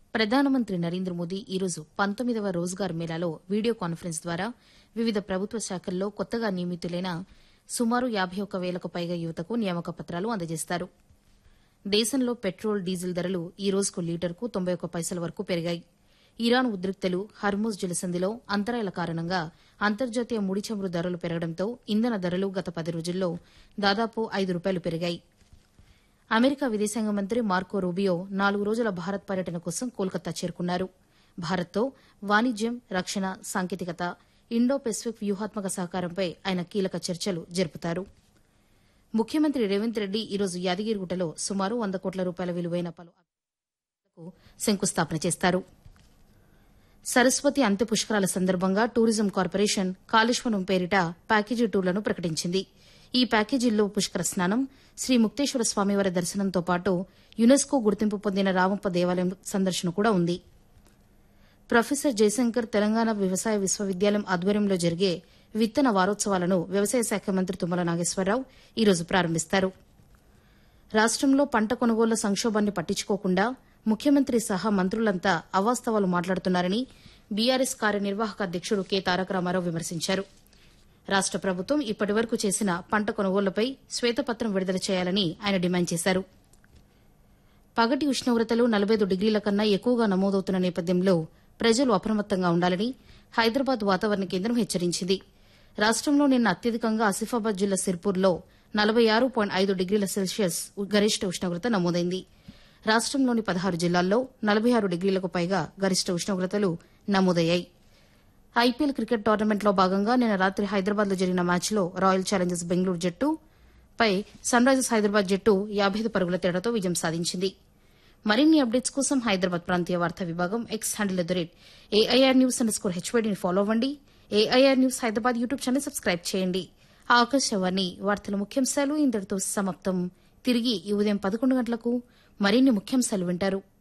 ప్రధానమంత్రి నరేంద్ర మోదీ ఈరోజు పంతొమ్మిదవ రోజ్గార్ మేళాలో వీడియో కాన్ఫరెన్స్ ద్వారా వివిధ ప్రభుత్వ శాఖల్లో కొత్తగా నియమితులైన సుమారు యాబై ఒక్క వేలకు పైగా యువతకు నియామక పత్రాలు అందజేస్తారు దేశంలో పెట్రోల్ డీజిల్ ధరలు ఈ రోజుకు లీటర్కు తొంభై ఒక్క పైసల వరకు పెరిగాయి ఇరాన్ ఉద్రిక్తలు హర్మూజ్ జలసంధిలో అంతరాయాల కారణంగా అంతర్జాతీయ ముడి చమురు ధరలు పెరగడంతో ఇంధన ధరలు గత పది రోజుల్లో దాదాపు ఐదు రూపాయలు పెరిగాయి అమెరికా విదేశాంగ మంత్రి మార్కో రూబియో నాలుగు రోజుల భారత్ పర్యటన కోసం కోల్కతా చేరుకున్నారు భారత్తో వాణిజ్యం రక్షణ సాంకేతికత ఇండో పెసిఫిక్ వ్యూహాత్మక సహకారంపై ఆయన కీలక చర్చలు జరుపుతారు ముఖ్యమంత్రి రేవంత్ రెడ్డి ఈరోజు యాదగిరిగుట్టలో సుమారు వంద కోట్ల రూపాయల విలువైన పలు అభివృద్ది పనులకు శంకుస్థాపన చేస్తారు సరస్వతి అంత్య పుష్కరాల సందర్భంగా టూరిజం కార్పొరేషన్ కాళేశ్వరం పేరిట ప్యాకేజీ టూర్లను ప్రకటించింది ఈ ప్యాకేజీల్లో పుష్కర స్నానం శ్రీ ముక్తేశ్వర స్వామివారి దర్శనంతో పాటు యునెస్కో గుర్తింపు పొందిన రామప్ప దేవాలయం సందర్శన కూడా ఉంది ప్రొఫెసర్ జయశంకర్ తెలంగాణ వ్యవసాయ విశ్వవిద్యాలయం ఆధ్వర్యంలో జరిగే విత్తన వారోత్సవాలను వ్యవసాయ శాఖ మంత్రి తుమ్మల నాగేశ్వరరావు ఈరోజు ప్రారంభిస్తారు రాష్టంలో పంట కొనుగోళ్ల సంక్షోభాన్ని పట్టించుకోకుండా ముఖ్యమంత్రి సహా మంత్రులంతా అవాస్తవాలు మాట్లాడుతున్నారని బీఆర్ఎస్ కార్యనిర్వాహక అధ్యకుడు కె తారక రామారావు విమర్శించారు రాష్ట ప్రభుత్వం ఇప్పటివరకు చేసిన పంట కొనుగోళ్లపై శ్వేతపత్రం విడుదల చేయాలని ఆయన డిమాండ్ చేశారు పగటి ఉష్ణోగ్రతలు నలభై డిగ్రీల కన్నా ఎక్కువగా నమోదవుతున్న నేపథ్యంలో ప్రజలు అప్రమత్తంగా ఉండాలని హైదరాబాద్ వాతావరణ కేంద్రం హెచ్చరించింది రాష్టంలో నిన్న అత్యధికంగా ఆసిఫాబాద్ జిల్లా సిర్పూర్లో నలభై ఆరు పాయింట్ ఐదు డిగ్రీల సెల్సియస్ గరిష్ట ఉష్ణోగ్రత నమోదైంది రాష్టంలోని పదహారు జిల్లాల్లో నలభై ఆరు డిగ్రీలకు పైగా గరిష్ట ఉష్ణోగ్రతలు నమోదయ్యాయి ఐపీఎల్ క్రికెట్ టోర్నమెంట్లో భాగంగా నిన్న రాత్రి హైదరాబాద్లో జరిగిన మ్యాచ్లో రాయల్ ఛాలెంజర్స్ బెంగళూరు జట్టు పై సన్ రైజర్స్ హైదరాబాద్ జట్టు యాబై ఐదు పరుగుల తేడాతో విజయం సాధించింది మరిన్ని అప్డేట్స్ కోసం హైదరాబాద్ ప్రాంతీయ వార్తా విభాగం X handle at the rate AIR news underscore హెచ్వైడీని ఫాలో అవ్వండి AIR news Hyderabad YouTube channel subscribe చేయండి ఆకాశవాణి వార్తల ముఖ్యాంశాలు ఇంతటితో సమాప్తం తిరిగి ఈ ఉదయం పదకొండు గంటలకు మరిన్ని ముఖ్యాంశాలు వింటారు